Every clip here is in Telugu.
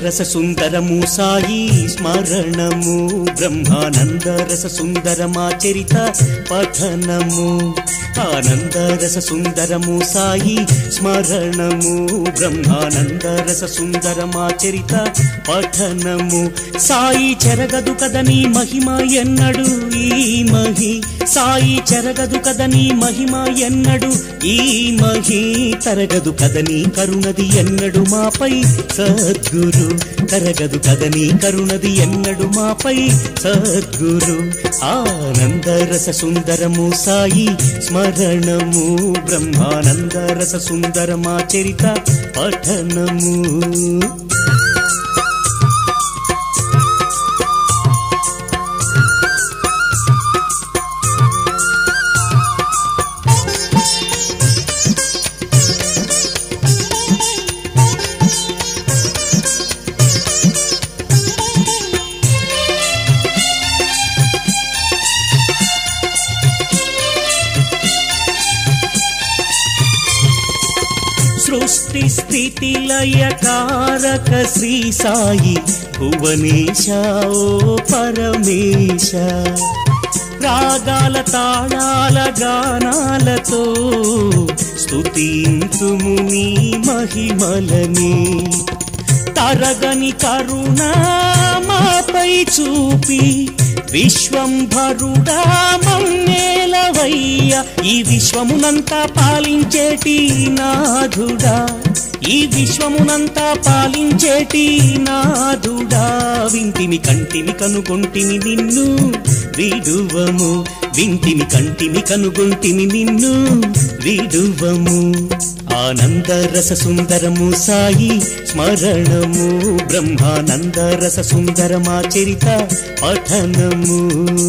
రస సుందరము సాయి స్మరణము బ్రహ్మానంద రస సుందరమాచరిత పఠనము ఆనంద రస సుందరము సాయి స్మరణము బ్రహ్మానంద రస సుందరమాచరిత పఠనము సాయి చెరగదు కదని మహిమ ఎన్నడు ఈ మహి సాయి చెరగదు కదని మహిమ ఎన్నడు ఈ మహి తరగదు కదని కరుణది ఎన్నడు మాపై సద్గురు తరగదు కదని కరుణది ఎన్నడు మాపై సద్గురు ఆనంద రస సుందరము సాయి స్మరణము బ్రహ్మానంద రస సుందరమాచరిత పఠనము సృష్టి స్థితి లయ కారక శ్రీ సాయి భువనేశ ఓ పరమేశ రాగాల తాళాల గానాలతో స్తుతింతుము నీ మహిమలని తరగని కరుణ మాపై చూపి విశ్వంభరుడా మమ్మేలవయ్య ఈ విశ్వమునంతా పాలించేటి నాథుడా ఈ విశ్వమునంతా పాలించేటి నాథుడా వింటిమి కంటిమి కనుగొంటిమి నిన్ను విడువము వింటిమి కంటిమి కనుగొంటిమి నిన్ను విడువము ఆనంద రస సుందరము సాయి స్మరణము బ్రహ్మానంద రస సుందరమాచరిత పఠనము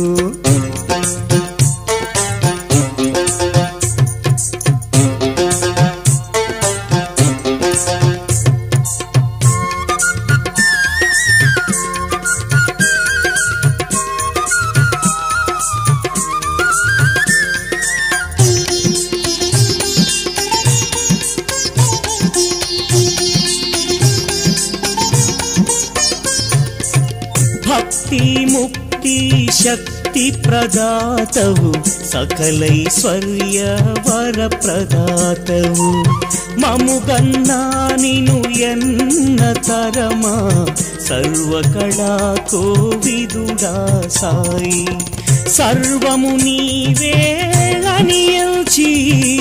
భక్తి ముక్తి శక్తి ప్రదాతవు సకలైశ్వర్య వర ప్రదాతవు మముగన్నా నిను ఎన్న తరమా సర్వకళా కోవిదుడా సాయి సర్వము నీవే అనియల్చి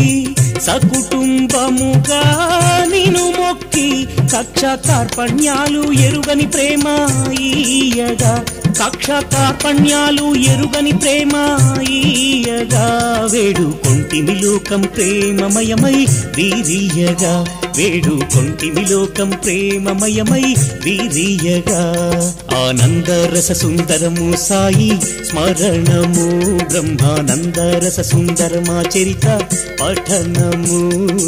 సకుటుంబముగా నిను మొక్కి కక్ష కార్పణ్యాలు ఎరుగని ప్రేమ ఈయగా కక్ష కార్పణ్యాలు ఎరుగని ప్రేమ ఈయగా వేడు కొంటిమి లోకం ప్రేమమయమై వీరియగా వేడు కొంటిమి లోకం ప్రేమమయమై వీరియగా ఆనంద రస సుందరము సాయి స్మరణము బ్రహ్మానంద రస సుందరమాచరిత పఠనము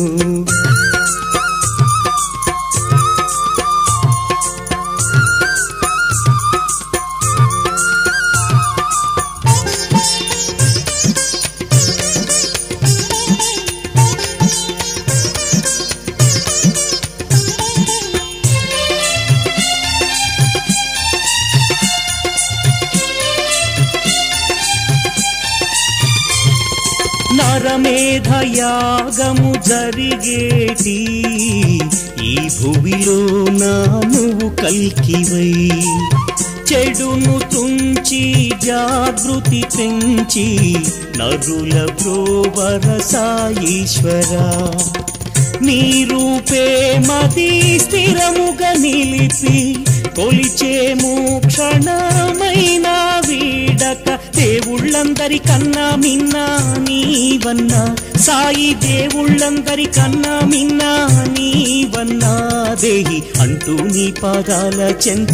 నరమేధయాగము జరిగేటి ఈ భువిలో నా నువ్వు కల్కివై చెడును తుంచి జాగృతి పెంచి నరుల బ్రోవర సాయీశ్వరా నీ రూపే మది స్థిరముగా నిలిపి కొలిచేము క్షణమైన వీడక దేవుళ్ళందరి కన్నా మిన్నా నీవన్నా సాయి దేవుళ్ళందరి కన్నా మిన్నా నీవన్నా దేహి అంటూ నీ పాదాల చెంత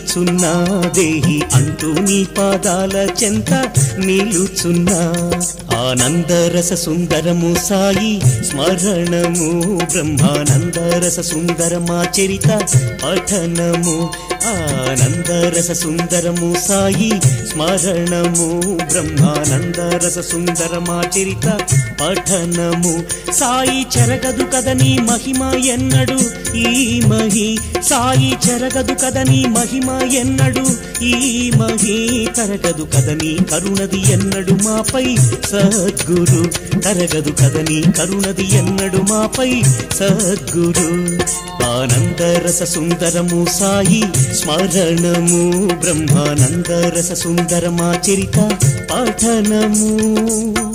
నిలుచున్నా దేహి అంటూ నీ పాదాల చెంత నిలుచున్నా ఆనందరస సుందరము సాయి స్మరణము బ్రహ్మానందరస సుందరమా చరిత పఠనము ఆనందరస సుందరము సాయి స్మరణము బ్రహ్మానందరస సుందరమా చరిత పఠనము సాయి చెరగదు కదని మహిమ ఎన్నడు ఈ మహి సాయి చెరగదు కదని మహిమ ఎన్నడు ఈ మహి తరగదు కదని కరుణది ఎన్నడు మాపై సద్గురు తరగదు కదని కరుణది ఎన్నడు మాపై సద్గురు ఆనందరస సుందరము సాయి స్మరణము బ్రహ్మానందరస సుందరమా చరిత పఠనము